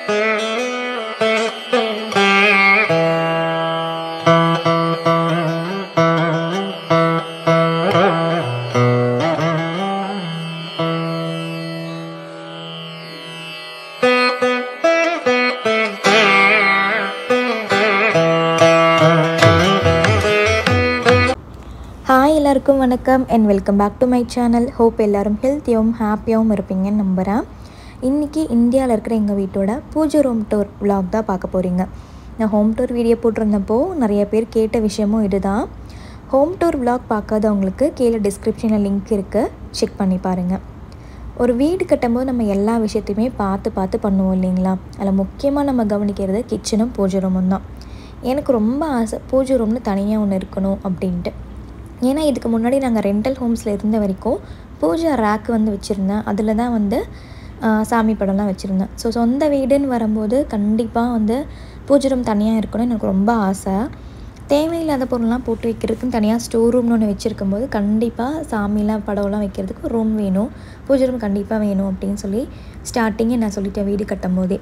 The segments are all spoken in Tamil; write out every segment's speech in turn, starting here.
ஹாய் எல்லாருக்கும் வணக்கம் and welcome back to my channel hope எல்லாரும் ஹெல்த்தியாகவும் ஹாப்பியாகவும் இருப்பீங்கன்னு நம்புகிறேன் இன்றைக்கி இந்தியாவில் இருக்கிற எங்கள் வீட்டோட பூஜை ரூம் டூர் vlog தான் பார்க்க போகிறீங்க நான் ஹோம் டூர் வீடியோ போட்டிருந்தப்போ நிறைய பேர் கேட்ட விஷயமும் இதுதான் ஹோம் டூர் vlog பார்க்காதவங்களுக்கு கீழே டிஸ்கிரிப்ஷனில் லிங்க் இருக்குது செக் பண்ணி பாருங்கள் ஒரு வீடு கட்டும்போது நம்ம எல்லா விஷயத்தையுமே பார்த்து பார்த்து பண்ணுவோம் இல்லைங்களா அதில் முக்கியமாக நம்ம கவனிக்கிறது கிச்சனும் பூஜை ரூமும் தான் எனக்கு ரொம்ப ஆசை பூஜை ரூம்னு தனியாக ஒன்று இருக்கணும் அப்படின்ட்டு ஏன்னா இதுக்கு முன்னாடி நாங்கள் ரெண்டல் ஹோம்ஸில் இருந்த வரைக்கும் பூஜை ரேக் வந்து வச்சுருந்தேன் அதில் தான் வந்து ஆ, சாமி படம்லாம் வச்சுருந்தேன் ஸோ சொந்த வீடுன்னு வரும்போது கண்டிப்பாக வந்து பூஜை ரூம் தனியாக இருக்கணும்னு எனக்கு ரொம்ப ஆசை தேவையில்லாத பொருள்லாம் போட்டு வைக்கிறதுக்குன்னு தனியாக ஸ்டோர் ரூம்னு ஒன்று வச்சுருக்கும் போது கண்டிப்பாக சாமிலாம் படம்லாம் வைக்கிறதுக்கு ரூம் வேணும் பூஜை ரூம் கண்டிப்பாக வேணும் அப்படின்னு சொல்லி ஸ்டார்டிங்கே நான் சொல்லிட்டேன் வீடு கட்டும் போதே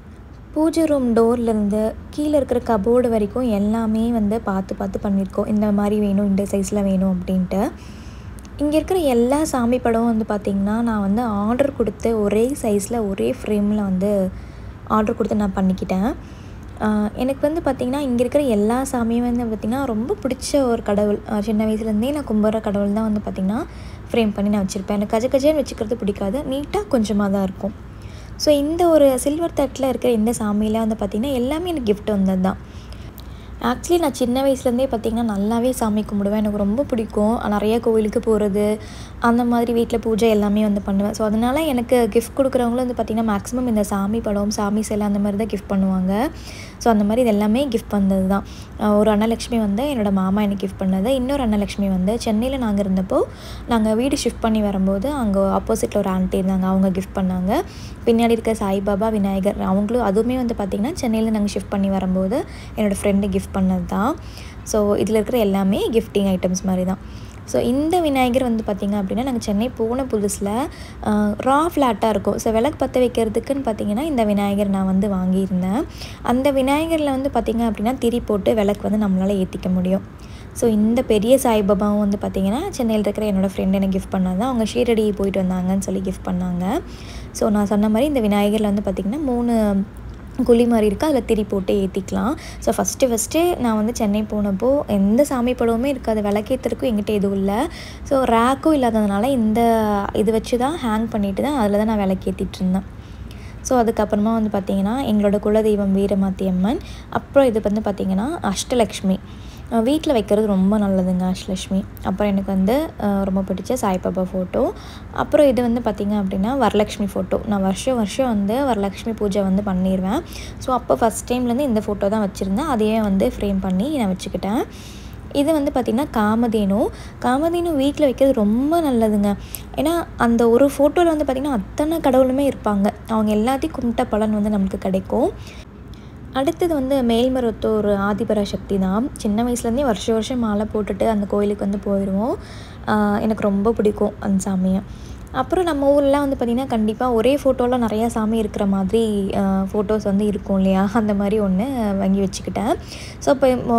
பூஜை ரூம் டோர்லேருந்து கீழே இருக்கிற கபோர்டு வரைக்கும் எல்லாமே வந்து பார்த்து பார்த்து பண்ணியிருக்கோம் இந்த மாதிரி வேணும் இந்த சைஸில் வேணும் அப்படின்ட்டு இங்கே இருக்கிற எல்லா சாமி படமும் வந்து பார்த்திங்கன்னா நான் வந்து ஆர்டர் கொடுத்து ஒரே சைஸில் ஒரே ஃப்ரேமில் வந்து ஆர்டர் கொடுத்து நான் பண்ணிக்கிட்டேன் ஆஹ் எனக்கு வந்து பார்த்திங்கன்னா இங்கே இருக்கிற எல்லா சாமியும் வந்து பார்த்திங்கன்னா ரொம்ப பிடிச்ச ஒரு கடவுள் ஆஹ் சின்ன வயசுலேருந்தே நான் கும்பிட்ற கடவுள் தான் வந்து பார்த்திங்கன்னா ஃப்ரேம் பண்ணி நான் வச்சுருப்பேன் எனக்கு கஜ கஜன்னு வச்சுக்கிறது பிடிக்காது நீட்டாக கொஞ்சமாக தான் இருக்கும் ஸோ இந்த ஒரு சில்வர் தட்டில் இருக்கிற இந்த சாமியில் வந்து பார்த்திங்கன்னா எல்லாமே எனக்கு gift வந்தது தான் ஆக்சுவலி நான் சின்ன வயசுலேருந்தே பார்த்திங்கன்னா நல்லாவே சாமி கும்பிடுவேன் எனக்கு ரொம்ப பிடிக்கும் நிறைய கோவிலுக்கு போகிறது அந்த மாதிரி வீட்டில் பூஜை எல்லாமே வந்து பண்ணுவேன் ஸோ அதனால் எனக்கு கிஃப்ட் கொடுக்குறவங்களும் வந்து பார்த்திங்கன்னா மேக்ஸிமம் இந்த சாமி படம் சாமி சிலை அந்த மாதிரி தான் கிஃப்ட் பண்ணுவாங்க ஸோ அந்த மாதிரி இது எல்லாமே கிஃப்ட் வந்தது தான் அஹ் ஒரு அன்னலக்ஷ்மி வந்து என்னோடய மாமா எனக்கு கிஃப்ட் பண்ணது இன்னொரு அன்னலக்ஷ்மி வந்து சென்னையில் நாங்கள் இருந்தப்போ நாங்கள் வீடு ஷிஃப்ட் பண்ணி வரும்போது அங்கே ஆப்போசிட்டில் ஒரு ஆண்டி இருந்தாங்க அவங்க கிஃப்ட் பண்ணாங்க பின்னாடி இருக்க சாய்பாபா விநாயகர் அவங்களும் அதுவுமே வந்து பார்த்திங்கன்னா சென்னையில் நாங்கள் ஷிஃப்ட் பண்ணி வரும்போது என்னோடய ஃப்ரெண்டு கிஃப்ட் பண்ணது தான் ஸோ இதில் இருக்கிற எல்லாமே கிஃப்டிங் ஐட்டம்ஸ் மாதிரி தான் ஸோ இந்த விநாயகர் வந்து பார்த்திங்க அப்படின்னா நாங்கள் சென்னை போன புதுசில் ரா ஃப்ளாட்டாக இருக்கும் ஸோ விளக்கு பற்ற வைக்கிறதுக்குன்னு பார்த்தீங்கன்னா இந்த விநாயகர் நான் வந்து வாங்கியிருந்தேன் அந்த விநாயகரில் வந்து பார்த்திங்க அப்படின்னா திரி போட்டு விளக்கு வந்து நம்மளால் ஏற்றிக்க முடியும் ஸோ இந்த பெரிய சாய்பாபாவும் வந்து பார்த்திங்கன்னா சென்னையில் இருக்கிற என்னோடய ஃப்ரெண்ட் எனக்கு கிஃப்ட் பண்ணாங்க அவங்க ஷீரடி போயிட்டு வந்தாங்கன்னு சொல்லி கிஃப்ட் பண்ணாங்க ஸோ நான் சொன்ன மாதிரி இந்த விநாயகரில் வந்து பார்த்திங்கன்னா மூணு குழி மாதிரி இருக்குது அதில் திரி போட்டு ஏற்றிக்கலாம் ஸோ ஃபஸ்ட்டு ஃபஸ்ட்டு நான் வந்து சென்னை போனப்போ எந்த சாமி படமுமே இருக்காது விளக்கேற்றுறதுக்கும் எங்கிட்ட எதுவும் இல்லை ஸோ ரேக்கும் இல்லாததுனால இந்த இது வச்சு தான் ஹேங் பண்ணிட்டு தான் அதில் தான் நான் விளக்கேற்றிட்டு இருந்தேன் ஸோ அதுக்கப்புறமா வந்து பார்த்திங்கன்னா எங்களோட குலதெய்வம் வீரமாத்தி அம்மன் அப்புறம் இது வந்து பார்த்திங்கன்னா அஷ்டலக்ஷ்மி வீட்டில் வைக்கிறது ரொம்ப நல்லதுங்க அஷ்டலக்ஷ்மி அப்புறம் எனக்கு வந்து அஹ், ரொம்ப பிடிச்ச சாய்பாபா ஃபோட்டோ அப்புறம் இது வந்து பார்த்திங்க அப்படின்னா வரலக்ஷ்மி ஃபோட்டோ நான் வருஷம் வருஷம் வந்து வரலக்ஷ்மி பூஜை வந்து பண்ணிடுவேன் ஸோ அப்போ ஃபஸ்ட் டைம்லேருந்து இந்த ஃபோட்டோ தான் வச்சுருந்தேன் அதையே வந்து ஃப்ரேம் பண்ணி நான் வச்சுக்கிட்டேன் இது வந்து பார்த்திங்கன்னா காமதேனு காமதேனு வீட்டில் வைக்கிறது ரொம்ப நல்லதுங்க ஏன்னா அந்த ஒரு ஃபோட்டோவில் வந்து பார்த்திங்கன்னா அத்தனை கடவுளுமே இருப்பாங்க அவங்க எல்லாத்தையும் கும்பிட்ட பலன் வந்து நமக்கு கிடைக்கும் அடுத்தது வந்து மேல்மருவத்தூர் ஆதிபராசக்தி தான் சின்ன வயசுலேருந்தே வருஷம் வருஷம் மாலை போட்டுட்டு அந்த கோயிலுக்கு வந்து போயிடுவோம் ஆஹ் எனக்கு ரொம்ப பிடிக்கும் அந்த சாமியை அப்புறம் நம்ம ஊர்லாம் வந்து பார்த்திங்கன்னா கண்டிப்பாக ஒரே ஃபோட்டோவில் நிறையா சாமி இருக்கிற மாதிரி ஃபோட்டோஸ் வந்து இருக்கும் இல்லையா அந்த மாதிரி ஒன்று வாங்கி வச்சுக்கிட்டேன் ஸோ இப்போ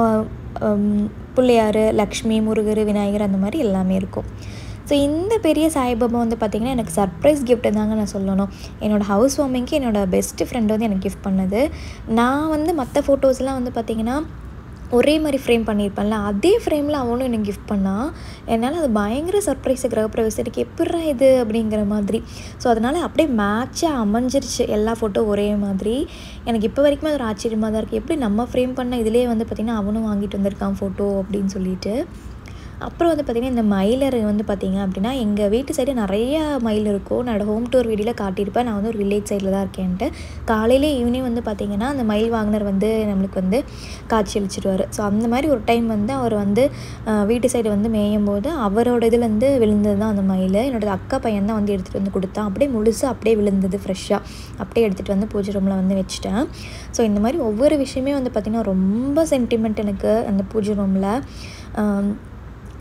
பிள்ளையார் லக்ஷ்மி முருகர் விநாயகர் அந்த மாதிரி எல்லாமே இருக்கும் ஸோ இந்த பெரிய சாய்பாபா வந்து பார்த்திங்கன்னா எனக்கு சர்ப்ரைஸ் gift தாங்க நான் சொல்லணும் என்னோடய ஹவுஸ் வார்மிங்க்கு என்னோடய பெஸ்ட் ஃப்ரெண்ட் வந்து எனக்கு கிஃப்ட் பண்ணது நான் வந்து மற்ற ஃபோட்டோஸ்லாம் வந்து பார்த்திங்கன்னா ஒரே மாதிரி ஃப்ரேம் பண்ணியிருப்பேன்ல அதே ஃப்ரேமில் அவனும் எனக்கு கிஃப்ட் பண்ணான் என்னால் அது பயங்கர சர்ப்ரைஸ் கிரகப்பிரவேசத்துக்கு எப்பட்றா இது அப்படிங்கிற மாதிரி ஸோ அதனால் அப்படியே மேட்சாக அமைஞ்சிருச்சு எல்லா ஃபோட்டோ ஒரே மாதிரி எனக்கு இப்போ வரைக்குமே அது ஒரு ஆச்சரியமாக தான் இருக்குது எப்படி நம்ம ஃப்ரேம் பண்ண இதிலே வந்து பார்த்திங்கன்னா அவனும் வாங்கிட்டு வந்திருக்கான் ஃபோட்டோ அப்படின்னு சொல்லிட்டு அப்புறம் வந்து பார்த்திங்கன்னா இந்த மயிலர் வந்து பார்த்திங்க அப்படின்னா எங்கள் வீட்டு சைடு நிறைய மயில் இருக்கும் என்னோடய ஹோம் டூர் வீடியோவில் காட்டியிருப்பேன் நான் வந்து ஒரு வில்லேஜ் சைடில் தான் இருக்கேன்ட்டு காலையிலே ஈவினிங் வந்து பார்த்திங்கன்னா அந்த மயில் வாங்கினர் வந்து நம்மளுக்கு வந்து காட்சி அளிச்சிடுவார் ஸோ அந்த மாதிரி ஒரு டைம் வந்து அவர் வந்து அஹ், வீட்டு சைடு வந்து மேயும் போது அவரோட இதுலேருந்து விழுந்தது தான் அந்த மயில் என்னோட அக்கா பையன் தான் வந்து எடுத்துகிட்டு வந்து கொடுத்தான் அப்படியே முழுசாக அப்படியே விழுந்தது ஃப்ரெஷ்ஷாக அப்படியே எடுத்துகிட்டு வந்து பூஜை ரூமில் வந்து வச்சுட்டேன் ஸோ இந்த மாதிரி ஒவ்வொரு விஷயமே வந்து பார்த்திங்கன்னா ரொம்ப சென்டிமெண்ட் எனக்கு அந்த பூஜை ரூமில்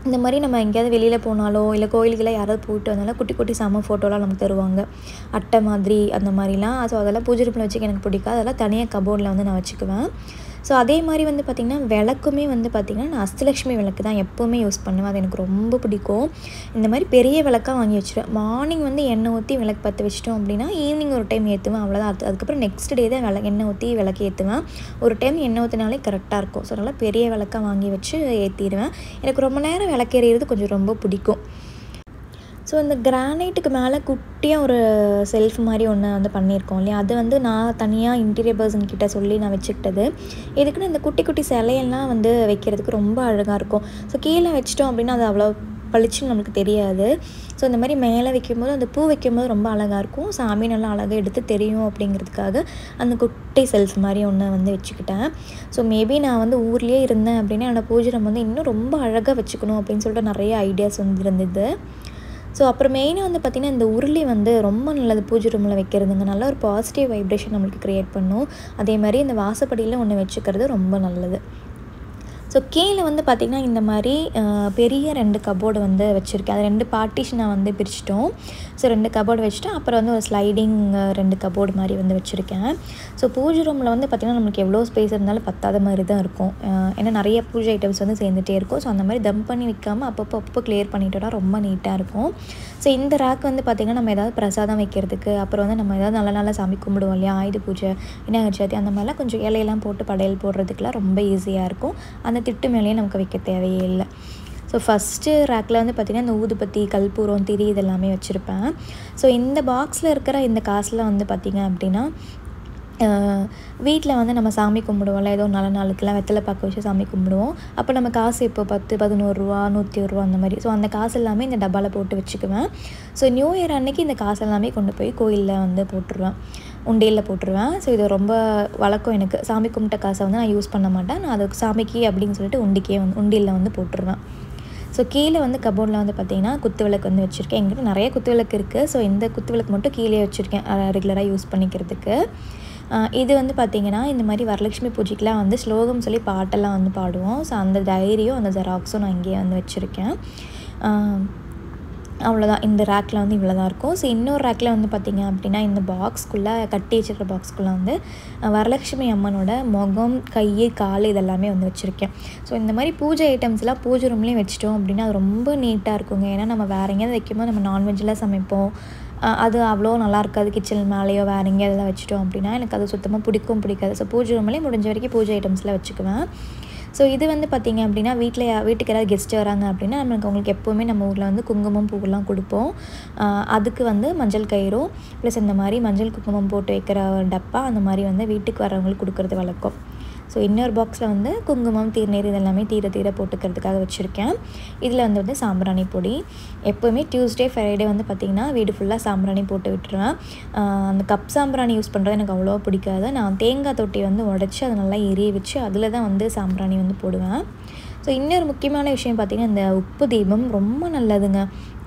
இந்த மாதிரி நம்ம எங்கேயாவது வெளியில் போனாலோ இல்லை கோயிலுக்கெல்லாம் யாராவது போயிட்டு வந்தாலும் குட்டி குட்டி செம ஃபோட்டோலாம் நமக்கு தருவாங்க அட்டை மாதிரி அந்த மாதிரிலாம் ஸோ அதெல்லாம் பூஜை ரூமில் வச்சுக்க எனக்கு பிடிக்காது அதெல்லாம் தனியாக கபோர்டில் வந்து நான் வச்சுக்குவேன் ஸோ அதே மாதிரி வந்து பார்த்திங்கன்னா விளக்குமே வந்து பார்த்திங்கன்னா நான் அஷ்டலக்ஷ்மி விளக்கு தான் எப்போவுமே யூஸ் பண்ணுவேன் அது எனக்கு ரொம்ப பிடிக்கும் இந்த மாதிரி பெரிய விளக்காக வாங்கி வச்சுருவேன் மார்னிங் வந்து எண்ணெய் ஊற்றி விளக்கு பற்ற வச்சிட்டோம் அப்படின்னா ஈவினிங் ஒரு டைம் ஏற்றுவேன் அவ்வளோதான் அது அதுக்கப்புறம் நெக்ஸ்ட் டே தான் விளக்கு எண்ணெய் ஊற்றி விளக்கு ஏற்றுவேன் ஒரு டைம் எண்ணெய் ஊற்றினாலே கரெக்டாக இருக்கும் ஸோ அதனால் பெரிய விளக்காக வாங்கி வச்சு ஏற்றிடுவேன் எனக்கு ரொம்ப நேரம் விளக்கு எறிகிறது கொஞ்சம் ரொம்ப பிடிக்கும் ஸோ இந்த கிரானைட்டுக்கு மேலே குட்டியாக ஒரு செல்ஃப் மாதிரி ஒன்று வந்து பண்ணியிருக்கோம் இல்லையா அது வந்து நான் தனியாக இன்டீரியர் பர்சன் கிட்ட சொல்லி நான் வச்சுக்கிட்டது இதுக்குன்னு இந்த குட்டி குட்டி சிலையெல்லாம் வந்து வைக்கிறதுக்கு ரொம்ப அழகாக இருக்கும் ஸோ கீழே வச்சிட்டோம் அப்படின்னா அது அவ்வளோ பளிச்சுன்னு நம்மளுக்கு தெரியாது ஸோ இந்த மாதிரி மேலே வைக்கும்போது அந்த பூ வைக்கும்போது ரொம்ப அழகாக இருக்கும் சாமி நல்லா அழகாக எடுத்து தெரியும் அப்படிங்கிறதுக்காக அந்த குட்டி செல்ஃப் மாதிரி ஒன்று வந்து வச்சுக்கிட்டேன் ஸோ மேபி நான் வந்து ஊர்லேயே இருந்தேன் அப்படின்னா என்னோடய பூஜை நம்ம வந்து இன்னும் ரொம்ப அழகாக வச்சுக்கணும் அப்படின்னு சொல்லிட்டு நிறைய ஐடியாஸ் வந்து இருந்தது ஸோ அப்புறம் மெயினாக வந்து பார்த்திங்கன்னா இந்த உருளி வந்து ரொம்ப நல்லது பூஜை ரூமில் வைக்கிறதுங்க நல்ல ஒரு பாசிட்டிவ் வைப்ரேஷன் நம்மளுக்கு க்ரியேட் பண்ணும் அதே மாதிரி இந்த வாசப்படியில் ஒன்று வச்சுக்கிறது ரொம்ப நல்லது ஸோ கீழே வந்து பார்த்திங்கன்னா இந்த மாதிரி பெரிய ரெண்டு கபோர்டு வந்து வச்சுருக்கேன் அது ரெண்டு பார்ட்டிஷனாக வந்து பிரிச்சிட்டோம் ஸோ ரெண்டு கபோர்டு வச்சுட்டு அப்புறம் வந்து ஒரு ஸ்லைடிங் ரெண்டு கபோர்டு மாதிரி வந்து வச்சுருக்கேன் ஸோ பூஜை ரூமில் வந்து பார்த்திங்கன்னா நம்மளுக்கு எவ்வளோ ஸ்பேஸ் இருந்தாலும் பத்தாத மாதிரி தான் இருக்கும் ஏன்னா நிறைய பூஜை ஐட்டம்ஸ் வந்து சேர்ந்துட்டே இருக்கும் ஸோ அந்த மாதிரி தம் பண்ணி வைக்காமல் அப்பப்போ அப்பப்போ கிளியர் பண்ணிட்டோம்னா ரொம்ப நீட்டாக இருக்கும் ஸோ இந்த ரேக் வந்து பார்த்திங்கன்னா நம்ம ஏதாவது பிரசாதம் வைக்கிறதுக்கு அப்புறம் வந்து நம்ம ஏதாவது நல்ல நல்ல சாமி கும்பிடுவோம் இல்லையா ஆயுத பூஜை விநாயகர் சதுர்த்தி அந்த மாதிரிலாம் கொஞ்சம் இலையெல்லாம் போட்டு படையல் போடுறதுக்குலாம் ரொம்ப ஈஸியாக இருக்கும் அந்த திட்டு மேலேயே நமக்கு வைக்க தேவையே இல்லை ஸோ ஃபஸ்ட்டு ரேக்கில் வந்து பார்த்திங்கன்னா இந்த ஊதுபத்தி கல்பூரம் திரி இதெல்லாமே வச்சுருப்பேன் ஸோ இந்த பாக்ஸில் இருக்கிற இந்த காசில் வந்து பார்த்திங்க அப்படின்னா வீட்டில் வந்து நம்ம சாமி கும்பிடுவோம்ல ஏதோ நல்ல நாளுக்கெல்லாம் வெத்தலை பார்க்க வச்சு சாமி கும்பிடுவோம் அப்போ நம்ம காசு இப்போ பத்து பதினோருவா நூற்றி ஒரு ரூபா அந்த மாதிரி ஸோ அந்த காசு எல்லாமே இந்த டப்பாவில் போட்டு வச்சுக்குவேன் ஸோ நியூ இயர் அன்னைக்கு இந்த காசு எல்லாமே கொண்டு போய் கோயிலில் வந்து போட்டுருவேன் உண்டியலில் போட்டுருவேன் ஸோ இது ரொம்ப வழக்கம் எனக்கு சாமி கும்பிட்ட காசை வந்து நான் யூஸ் பண்ண மாட்டேன் நான் அதுக்கு சாமிக்கு அப்படின்னு சொல்லிட்டு உண்டிக்கே வந்து உண்டியலில் வந்து போட்டுருவேன் ஸோ கீழே வந்து கபோர்டில் வந்து பார்த்திங்கன்னா குத்து விளக்கு வந்து வச்சுருக்கேன் எங்கிட்ட நிறைய குத்து விளக்கு இருக்குது ஸோ இந்த குத்து விளக்கு மட்டும் கீழே வச்சுருக்கேன் ரெகுலராக யூஸ் பண்ணிக்கிறதுக்கு இது வந்து பார்த்திங்கன்னா இந்த மாதிரி வரலட்சுமி பூஜைக்கெலாம் வந்து ஸ்லோகம் சொல்லி பாட்டெல்லாம் வந்து பாடுவோம் ஸோ அந்த டைரியும் அந்த ஜெராக்ஸும் நான் இங்கேயே வந்து வச்சுருக்கேன் அவ்வளோதான் இந்த ரேக்கில் வந்து இவ்வளோ தான் இருக்கும் ஸோ இன்னொரு ரேக்கில் வந்து பார்த்திங்க அப்படின்னா இந்த பாக்ஸ்க்குள்ளே கட்டி வச்சுருக்க பாக்ஸ்க்குள்ளே வந்து வரலட்சுமி அம்மனோட முகம் கை கால் இதெல்லாமே வந்து வச்சுருக்கேன் ஸோ இந்த மாதிரி பூஜை ஐட்டம்ஸ்லாம் பூஜை ரூம்லேயும் வச்சிட்டோம் அப்படின்னா அது ரொம்ப நீட்டாக இருக்குங்க ஏன்னா நம்ம வேறு எங்கேயாவது வைக்கும்போது நம்ம நான்வெஜ்லாம் சமைப்போம் அது அவ்வளோ நல்லா இருக்காது கிச்சன் மேலேயோ வேறு எங்கேயாவது வச்சுட்டோம் அப்படின்னா எனக்கு அது சுத்தமாக பிடிக்கும் பிடிக்காது ஸோ பூஜை ரூம்லேயே முடிஞ்ச வரைக்கும் பூஜை ஐட்டம்ஸில் வச்சுக்குவேன் ஸோ இது வந்து பார்த்திங்க அப்படின்னா வீட்டில் வீட்டுக்கு யாராவது கெஸ்ட்டு வராங்க அப்படின்னா நம்மளுக்கு அவங்களுக்கு எப்போவுமே நம்ம ஊரில் வந்து குங்குமம் பூவெல்லாம் கொடுப்போம் அதுக்கு வந்து மஞ்சள் கயிறும் ப்ளஸ் இந்த மாதிரி மஞ்சள் குங்குமம் போட்டு வைக்கிற டப்பா அந்த மாதிரி வந்து வீட்டுக்கு வரவங்களுக்கு கொடுக்குறது வழக்கம் ஸோ இன்னொரு பாக்ஸில் வந்து குங்குமம் தீர்நீர் இதெல்லாமே தீர தீர போட்டுக்கிறதுக்காக வச்சுருக்கேன் இதில் வந்து வந்து சாம்பிராணி பொடி எப்போவுமே டியூஸ்டே ஃப்ரைடே வந்து பார்த்திங்கன்னா வீடு ஃபுல்லாக சாம்பிராணி போட்டு விட்டுருவேன் அந்த கப் சாம்பிராணி யூஸ் பண்ணுறது எனக்கு அவ்வளோ பிடிக்காது நான் தேங்காய் தொட்டி வந்து உடச்சி அதை நல்லா எரிய வச்சு அதில் தான் வந்து சாம்பிராணி வந்து போடுவேன் ஸோ இன்னொரு முக்கியமான விஷயம் பார்த்திங்கன்னா இந்த உப்பு தீபம் ரொம்ப நல்லதுங்க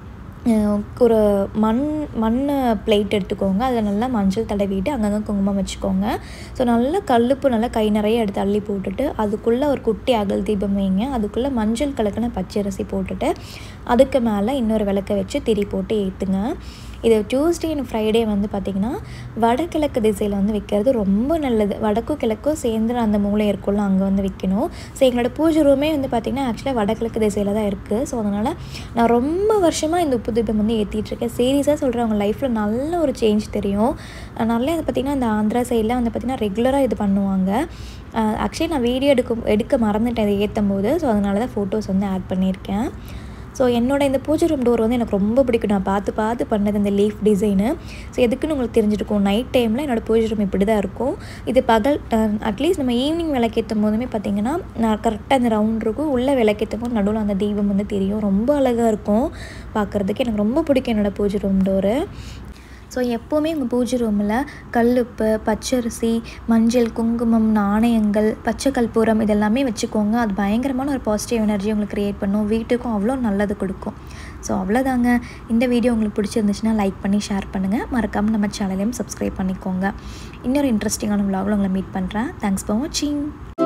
ஒரு மண் மண் பிளேட் எடுத்துக்கோங்க அதில் நல்லா மஞ்சள் தடவிட்டு அங்கங்கே குங்குமம் வச்சுக்கோங்க ஸோ நல்லா கல்லுப்பு நல்லா கை நிறைய எடுத்து அள்ளி போட்டுட்டு அதுக்குள்ளே ஒரு குட்டி அகல் தீபம் வைங்க அதுக்குள்ளே மஞ்சள் கலக்கின பச்சரிசி போட்டுட்டு அதுக்கு மேலே இன்னொரு விளக்க வச்சு திரி போட்டு ஏற்றுங்க இது டியூஸ்டே அண்ட் ஃப்ரைடே வந்து பார்த்திங்கன்னா வடகிழக்கு திசையில் வந்து வைக்கிறது ரொம்ப நல்லது வடக்கும் கிழக்கும் சேர்ந்து அந்த மூளை இருக்கும்ல அங்கே வந்து வைக்கணும் ஸோ எங்களோட பூஜை ரூமே வந்து பார்த்திங்கன்னா ஆக்சுவலாக வடகிழக்கு திசையில் தான் இருக்குது ஸோ அதனால் நான் ரொம்ப வருஷமாக இந்த உப்பு தீபம் வந்து ஏற்றிட்டுருக்கேன் சீரியஸாக சொல்கிறேன் அவங்க லைஃப்பில் நல்ல ஒரு சேஞ்ச் தெரியும் நல்லா இது பார்த்திங்கன்னா இந்த ஆந்திரா சைடில் வந்து பார்த்திங்கன்னா ரெகுலராக இது பண்ணுவாங்க ஆக்சுவலி நான் வீடியோ எடுக்க எடுக்க மறந்துட்டேன் இதை ஏற்றும் போது ஸோ அதனால தான் ஃபோட்டோஸ் வந்து ஆட் பண்ணியிருக்கேன் ஸோ என்னோட இந்த பூஜை ரூம் டோர் வந்து எனக்கு ரொம்ப பிடிக்கும் நான் பார்த்து பார்த்து பண்ணது இந்த லீஃப் டிசைனு ஸோ எதுக்குன்னு உங்களுக்கு தெரிஞ்சிருக்கும் நைட் டைமில் என்னோடய பூஜை ரூம் இப்படி தான் இருக்கும் இது பகல் அட்லீஸ்ட் நம்ம ஈவினிங் விளக்கேற்றும் போதுமே பார்த்திங்கன்னா நான் கரெக்டாக அந்த ரவுண்ட் இருக்கும் உள்ளே விளக்கேற்றும் போது நடுவில் அந்த தீபம் வந்து தெரியும் ரொம்ப அழகாக இருக்கும் பார்க்குறதுக்கு எனக்கு ரொம்ப பிடிக்கும் என்னோடய பூஜை ரூம் டோரு ஸோ எப்போவுமே உங்கள் பூஜை ரூமில் கல்லுப்பு பச்சரிசி மஞ்சள் குங்குமம் நாணயங்கள் பச்சை கற்பூரம் இதெல்லாமே வச்சுக்கோங்க அது பயங்கரமான ஒரு பாசிட்டிவ் எனர்ஜி உங்களுக்கு க்ரியேட் பண்ணும் வீட்டுக்கும் அவ்வளோ நல்லது கொடுக்கும் ஸோ அவ்வளோதாங்க இந்த வீடியோ உங்களுக்கு பிடிச்சிருந்துச்சுன்னா லைக் பண்ணி ஷேர் பண்ணுங்கள் மறக்காமல் நம்ம சேனலையும் சப்ஸ்கிரைப் பண்ணிக்கோங்க இன்னொரு இன்ட்ரெஸ்டிங்கான விலாகில் உங்களை மீட் பண்ணுறேன் தேங்க்ஸ் ஃபார் வாட்சிங்